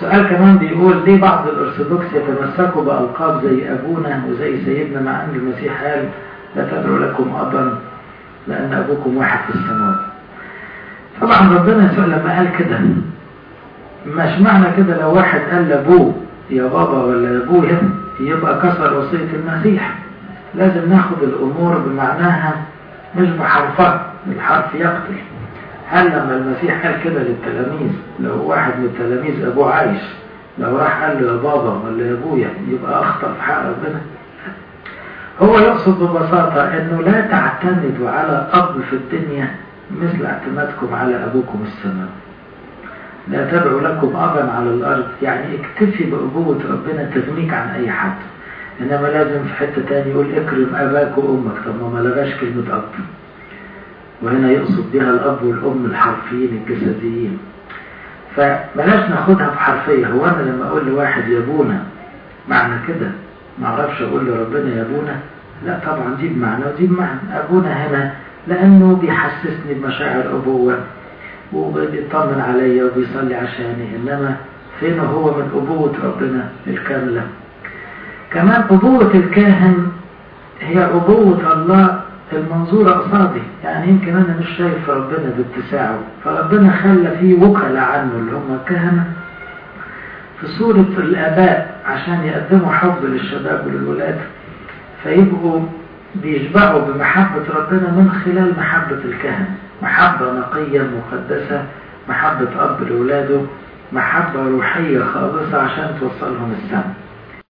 سؤال كمان بيقول ليه بعض الأرثوذكس يتمسكوا بألقاب زي أبونا وزي سيدنا مع أن المسيح قال لا تدعوا لكم أبا لأن أبوكم واحد في السماوات طبعا ربنا يسوع لما قال كده مش معنى كده لو واحد قال لأبوه يا بابا ولا يا أبويا يبقى كسر وصية المسيح لازم ناخد الأمور بمعناها مش بحرفها الحرف يقتل هل لما المسيح قال كده للتلاميذ لو واحد من التلاميذ أبوه عايش لو راح قال له يا بابا ولا يا أبويا يبقى أخطأ في حق ربنا هو يقصد ببساطة أنه لا تعتمدوا على أب في الدنيا مثل اعتمادكم على أبوكم السماء لا تدعوا لكم أبا على الأرض يعني اكتفي بأبوة ربنا تغنيك عن أي حد إنما لازم في حتة تاني يقول اكرم أباك وأمك طب ما لغاش كلمة أب وهنا يقصد بها الأب والأم الحرفيين الجسديين فبلاش ناخدها بحرفية هو أنا لما أقول لواحد يا ابونا معنى كده ما أعرفش أقول لربنا يا ابونا لا طبعا دي بمعنى ودي بمعنى أبونا هنا لأنه بيحسسني بمشاعر أبوة وبيطمن عليا وبيصلي عشاني إنما فين هو من أبوة ربنا الكاملة كمان أبوة الكاهن هي أبوة الله المنظورة قصادي يعني يمكن أنا مش شايف ربنا باتساعه فربنا خلى فيه وكلاء عنه اللي هم الكهنة في صورة الآباء عشان يقدموا حب للشباب وللولاد فيبقوا بيشبعوا بمحبة ربنا من خلال محبة الكهنة محبة نقية مقدسة محبة أب لأولاده محبة روحية خالصة عشان توصلهم السماء